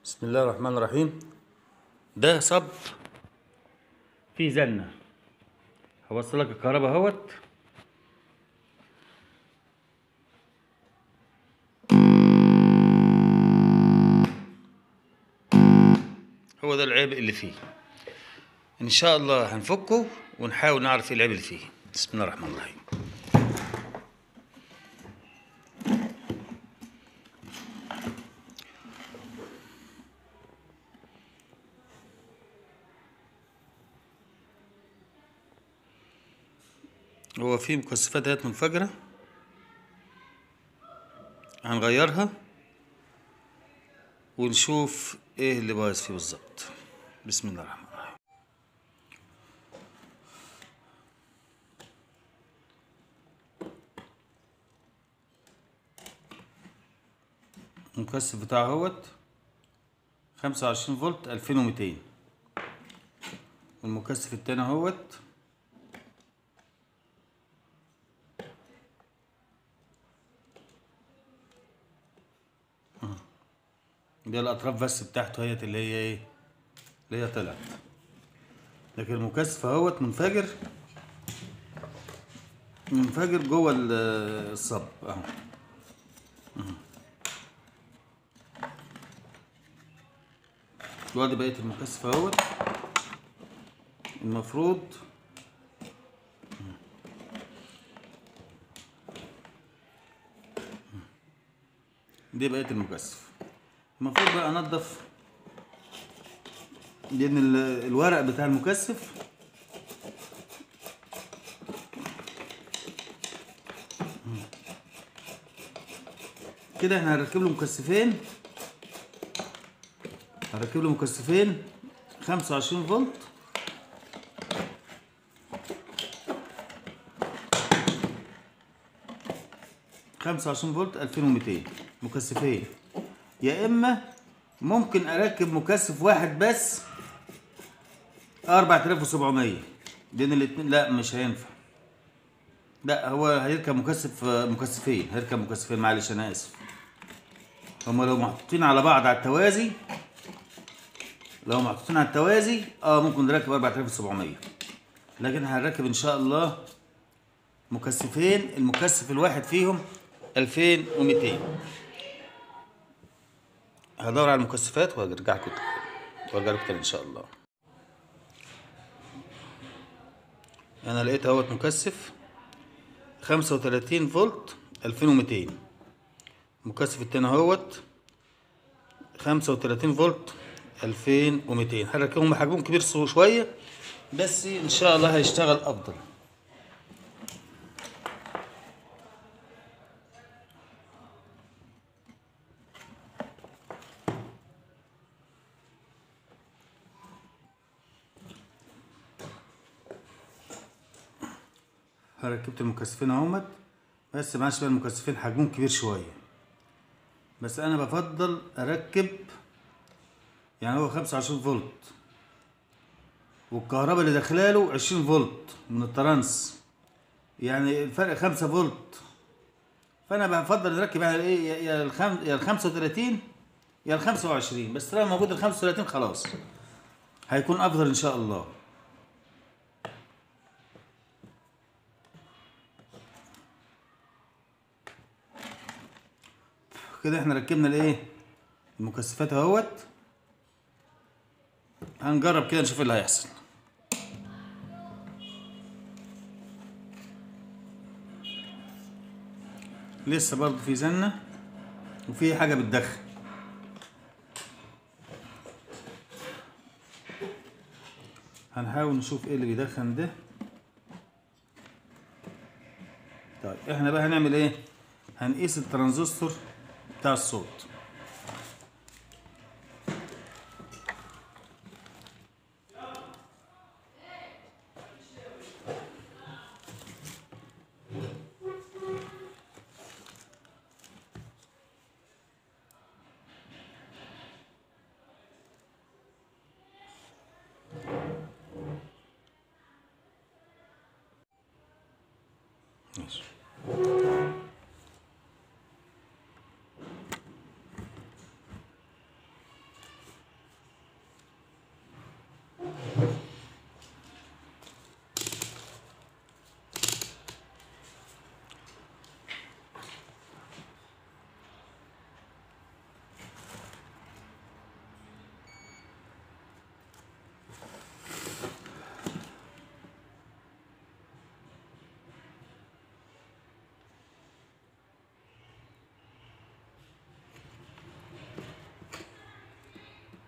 بسم الله الرحمن الرحيم ده صب فيه زنة هوصلك الكهرباء اهوت هو ده العيب اللي فيه ان شاء الله هنفكه ونحاول نعرف ايه العيب اللي فيه بسم الله الرحمن الرحيم هو في مكثفات اهيت منفجرة هنغيرها ونشوف ايه اللي بايظ فيه بالظبط بسم الله الرحمن الرحيم المكثف بتاعه اهوت خمسة وعشرين فولت ألفين وميتين والمكثف التاني اهوت دي الاطراف بس بتاعته هي اللي هي ايه اللي هي طلعت لكن المكثف اهوت منفجر منفجر جوه ال- الصب اهو اهو. دلوقتي بقيت المكثف اهوت المفروض دي بقيت المكثف المفروض بقى انضف لان ال- الورق بتاع المكثف كده احنا هنركب له مكثفين هنركب له مكثفين 25 فولت خمسة وعشرين فولت ألفين وميتين مكثفين يا إما ممكن أركب مكثف واحد بس أربعة آلاف وسبعمية بين الاتنين لا مش هينفع لا هو هيركب مكثف مكثفين هيركب مكثفين معلش أنا آسف هما لو محطوطين على بعض على التوازي لو محطوطين على التوازي اه ممكن نركب 4700 لكن هنركب ان شاء الله مكثفين المكثف الواحد فيهم 2200 هدور على المكثفات وارجع لكم وارجع لكم تاني ان شاء الله انا لقيت اهوت مكثف 35 فولت 2200 المكثف التاني اهوت 35 فولت 2200 هركبهم بحجمهم كبير سو- شويه بس ان شاء الله هيشتغل افضل ركبت المكثفين اهمت بس معلش بقى المكثفين حجمهم كبير شويه بس انا بفضل اركب يعني هو 25 فولت والكهرباء اللي داخلاله 20 فولت من الترانس يعني الفرق 5 فولت فانا بفضل اركب يعني ايه يا- يا الخم... يا ال 35 يا ال 25 بس طالما موجود ال 35 خلاص هيكون افضل ان شاء الله كده احنا ركبنا الايه المكثفات اهوت هنجرب كده نشوف ايه اللي هيحصل لسه برضه في زنة وفي حاجة بتدخن هنحاول نشوف ايه اللي بيدخن ده طيب احنا بقى هنعمل ايه هنقيس الترانزستور بتاع الصوت ماشي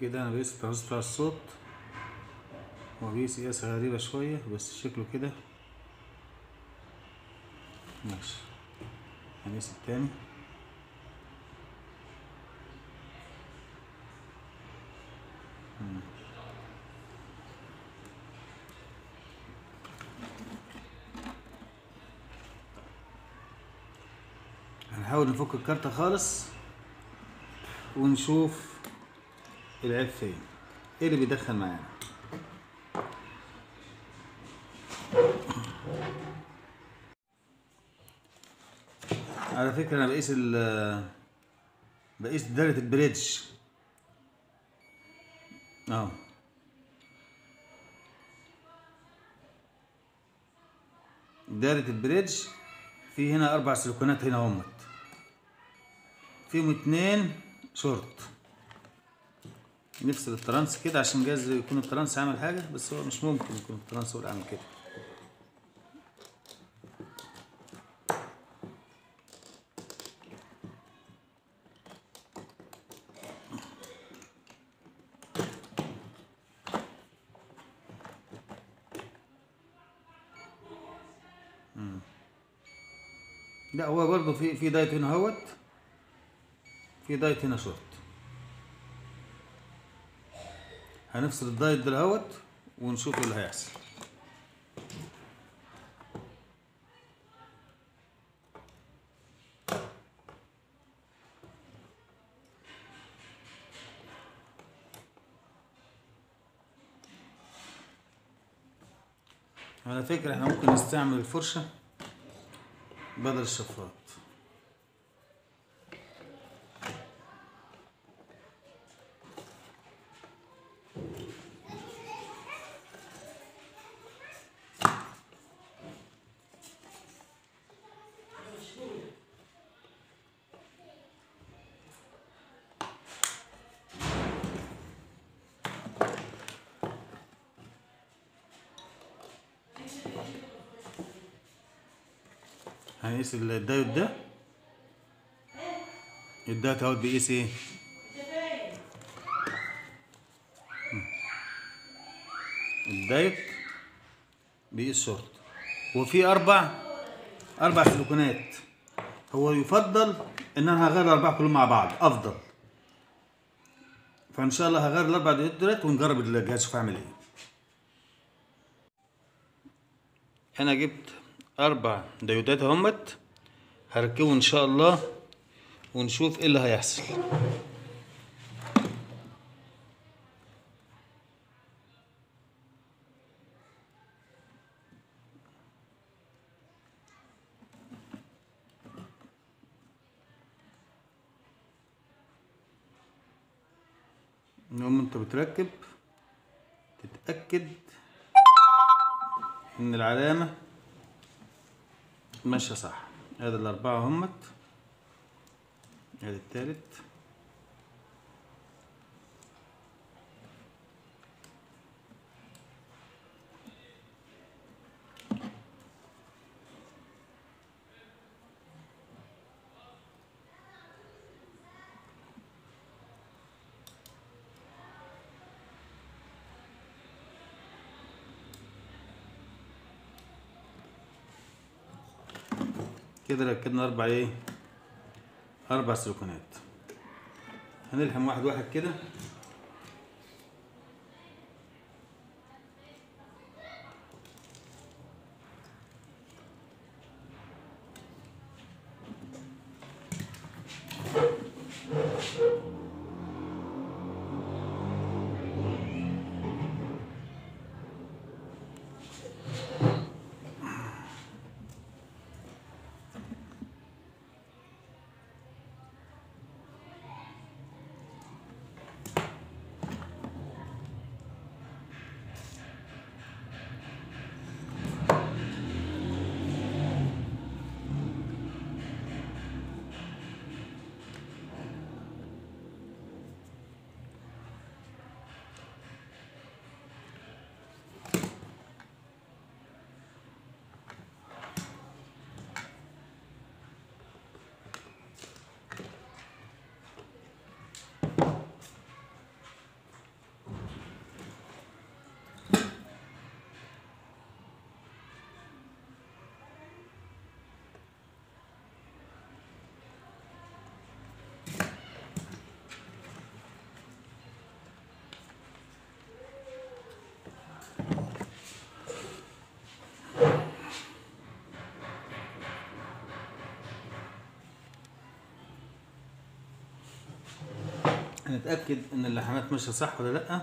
كده انا بقيس الترانزستور بتاع الصوت هو بيقيس قياسة غريبة شوية بس شكله كده ماشي هنقيس التاني مم. هنحاول نفك الكارتة خالص ونشوف العيب فين ايه اللي بيدخل معانا على فكرة انا بقيس ال بقيس دايرة البريدج اه دايرة البريدج في هنا اربع سلوكونات هنا همت فيهم اتنين شورت نفصل الترانس كده عشان جايز يكون الترانس عامل حاجة بس هو مش ممكن يكون الترانس هو اللي عامل كده مم. لا هو برضه في في دايت هنا اهوت في دايت هنا شورت هنفصل الدايت ده اهوت ونشوف ايه اللي هيحصل على فكرة احنا ممكن نستعمل الفرشة بدل الشفاط هنقيس الدايت ده الدايت اهوت بيقيس ايه الدايت بيقيس شورت وفي اربع اربع سلوكونات هو يفضل ان انا هغير الاربعه كلهم مع بعض افضل فان شاء الله هغير الاربع ديودات دولت ونجرب الجهاز شوف هعمل ايه انا جبت اربع ديودات اهمت هركبه ان شاء الله ونشوف ايه اللي هيحصل المهم انت بتركب تتأكد ان العلامة ماشية صح ادي الاربعة همت ادي التالت كده ركبنا اربع ايه اربع سلوكونات هنلحم واحد واحد كده هنتاكد ان اللحمات ماشيه صح ولا لا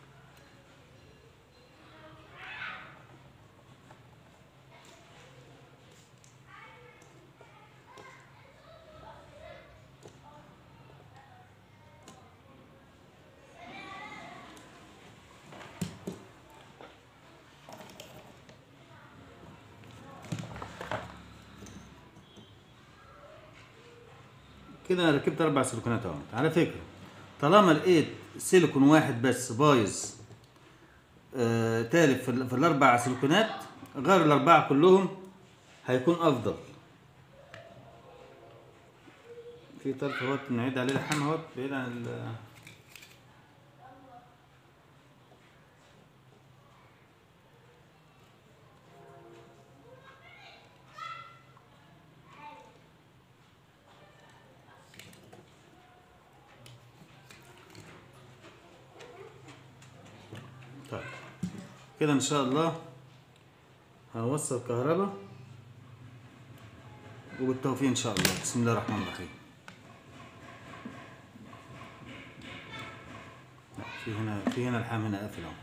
كده انا ركبت اربع سيليكونات اهو على فكره طالما لقيت سيليكون واحد بس بايظ آه تالف في, ال- في الاربع سيليكونات غير الاربعه كلهم هيكون افضل في طرف اهوت نعيد عليه لحام اهوت بعيد عن ال طيب كده ان شاء الله هنوصل كهرباء وبالتوفيق ان شاء الله بسم الله الرحمن الرحيم لا، في هنا في هنا الحام هنا قافل اهو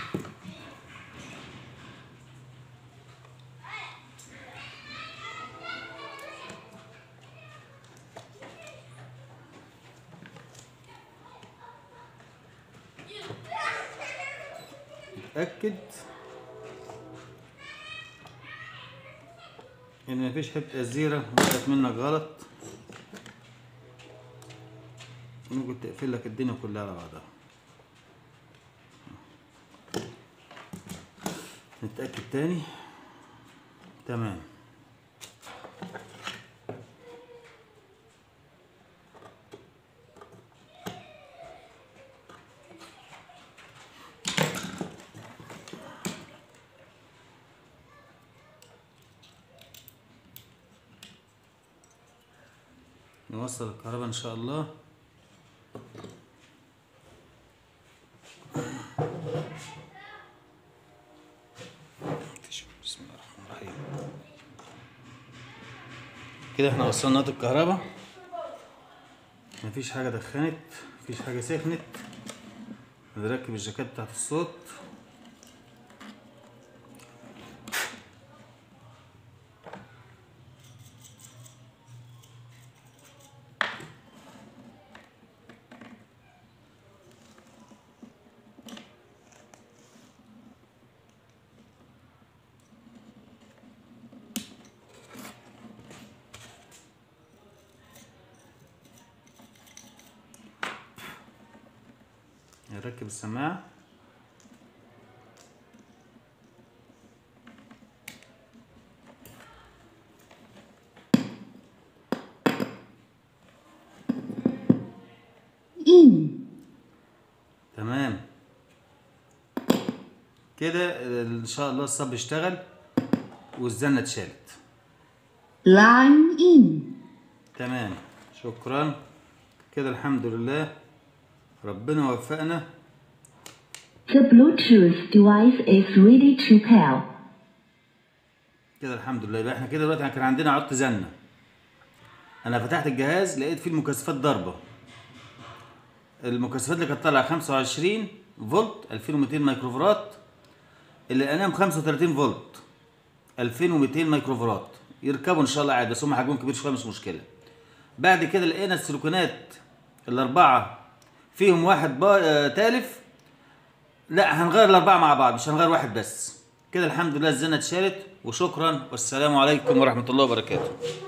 اتاكد ان مفيش حته زيره وقعت منك غلط ممكن تقفل لك الدنيا كلها على بعضها نتاكد تاني تمام نوصل الكهرباء ان شاء الله بسم الله الرحمن الرحيم كده احنا وصلنا نقطة الكهرباء مفيش حاجة دخنت مفيش حاجة سخنت نركب الجاكيت بتاعت الصوت نركب السماعة in, تمام كده ان شاء الله الصب اشتغل والزنة اتشالت line in, تمام شكرا كده الحمد لله ربنا وفقنا the Bluetooth device is ready to pair. كده الحمد لله يبقى احنا كده دلوقتي كان عندنا عط زنة انا فتحت الجهاز لقيت فيه المكثفات ضربة المكثفات اللي كانت طالعة 25 فولت 2200 مايكروفاراد اللي انام 35 فولت 2200 مايكروفاراد يركبوا ان شاء الله عادي بس هم حجمهم كبير شويه مش مشكله بعد كده لقينا السلوكونات الاربعه فيهم واحد با... آه، تالف لا هنغير الاربعه مع بعض مش هنغير واحد بس كده الحمد لله الزنه اتشالت وشكرا والسلام عليكم ورحمه الله وبركاته